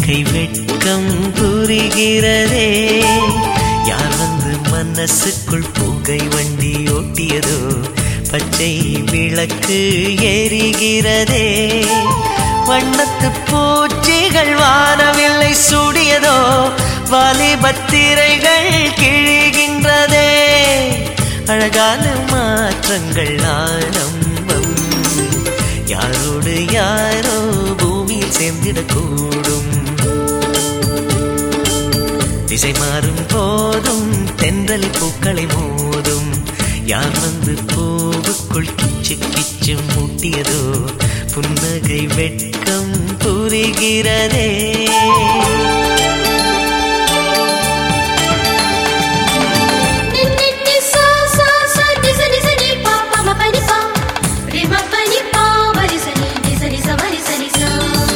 புன்னகை வெட்கம் புரிகிறதே யார் வந்து மனசுக்குள் புகை வண்டி ஓட்டியதோ பச்சை விளக்கு எரிகிறதே வண்ணத்து பூச்சிகள் வானவில்லை சூடியதோ வாலிபத்திரைகள் கிழிகின்றதே அழகான மாற்றங்கள் ஆரம்பம் யாரோடு யாரோ பூமியில் சேர்ந்திடக்கூடும் திசை மாறும் போதும் தென்றலி பூக்களை மோதும் யார் வந்து பூவுக்குள் கிச்சு கிச்சு மூட்டியதோ புன்னகை வெட்கம் புரிகிறதே நின்னி சா சா சா நிச நிச நி பா பா ம ப நி பா ரி ம ப நி பா வ ரி ச நி நி ச நி ச வ ரி ச நி சா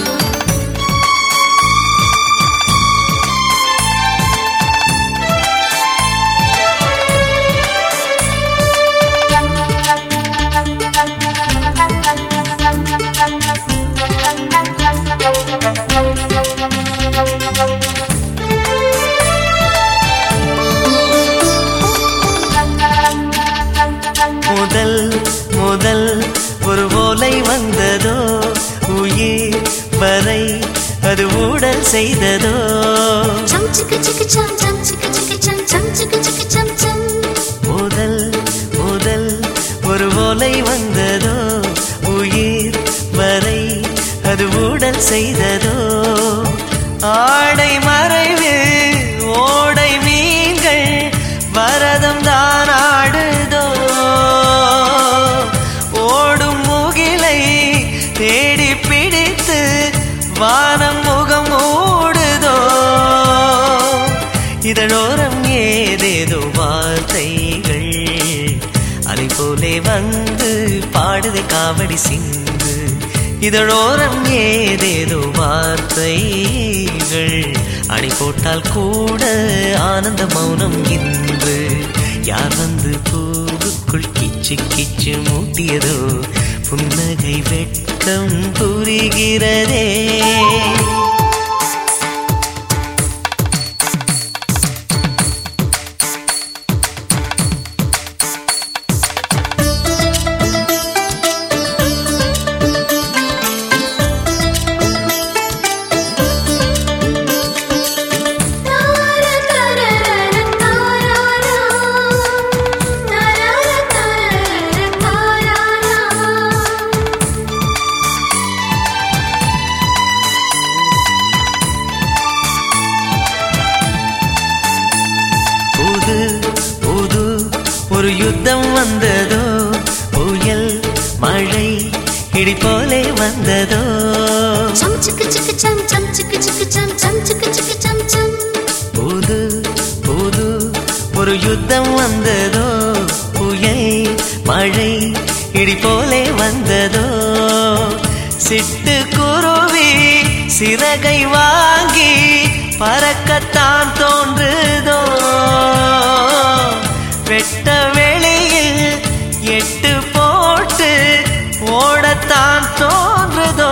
முதல் முதல் ஒரு ஓலை வந்ததோ உயிர் வரை அது ஊடல் செய்ததோ சம் சிக்கு சிக்கு சம் சம் சிக்கு சிக்கு சம் சம் சிக்கு சிக்கு சம் சம் முதல் முதல் ஒரு ஓலை வந்ததோ உயிர் வரை அது ஊடல் செய்ததோ ஆடை மறைவு ஓடை மீன்கள் வரதம் தான் ஆடுதோ ஓடும் முகிலை தேடி பிடித்து வானம் முகம் மூடுதோ இதழோரம் ஏதேதோ வார்த்தைகள் அலை போலே வந்து பாடுதை காவடி சிந்து இதழோரம் ஏதேதோ வார்த்தைகள் அணை போட்டால் கூட ஆனந்த மௌனம் இன்று யார் வந்து பூவுக்குள் கிச்சு கிச்சு மூட்டியதோ புன்னகை வெட்கம் புரிகிறதே தார தரர தாராரா தரர தரர தாராரா புது புது ஒரு யுத்தம் வந்ததோ புயல் மழை இடி போலே வந்ததோ சம் சிக்கு சிக்கு சம் சம் சிக்கு சிக்கு சம் சம் சிக்கு சிக்கு சம் சம் புது புது ஒரு யுத்தம் வந்ததோ புயல் மழை இடி போலே வந்ததோ சிட்டு குருவி சிறகை வாங்கி பறக்கத்தான் தோன்றுதோ வெட்ட வெளியில் எட்டு போட்டு ஓடத்தான் தோன்றுதோ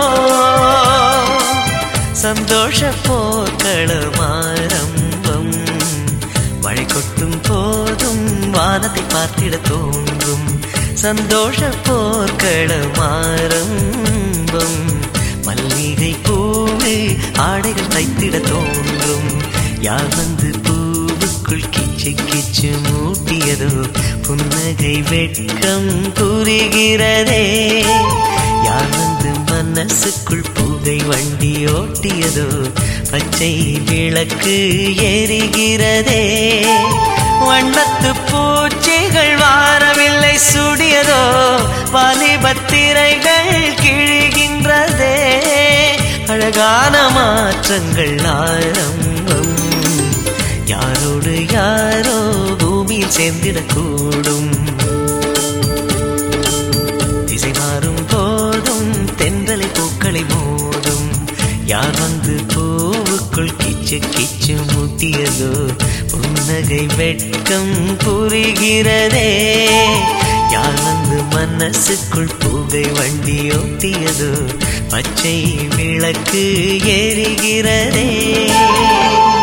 சந்தோஷ போக்களம் ஆரம்பம் மழை கொட்டும் போதும் வானத்தை பார்த்திட தோன்றும் சந்தோஷ போர்க்களம் ஆரம்பம் மல்லிகை பூவு ஆடைகள் தைத்திட தோன்றும் யார் வந்து பூவுக்குள் கிச்சு கிச்சு மூட்டியதோ புன்னகை வெட்கம் புரிகிறதே யார் வந்து மனசுக்குள் புகை வண்டி ஓட்டியதோ பச்சை விளக்கு எரிகிறதே வண்ணத்து பூச்சிகள் வாரவில்லை சுடியதோ வாலிபத்திரைகள் கிழிகின்றதே அழகான மாற்றங்கள் ஆரம்பம் யாரோடு யாரோ பூமியில் சேர்ந்திடக்கூடும் திசை மாறும் போதும் தென்றலை பூக்களை மோதும் யார் வந்து பூவுக்குள் கிச்சு கிச்சு முட்டியதோ புன்னகை வெட்கம் புரிகிறதே யார் வந்து மனசுக்குள் புகை வண்டி ஓட்டியதோ பச்சை விளக்கு எரிகிறதே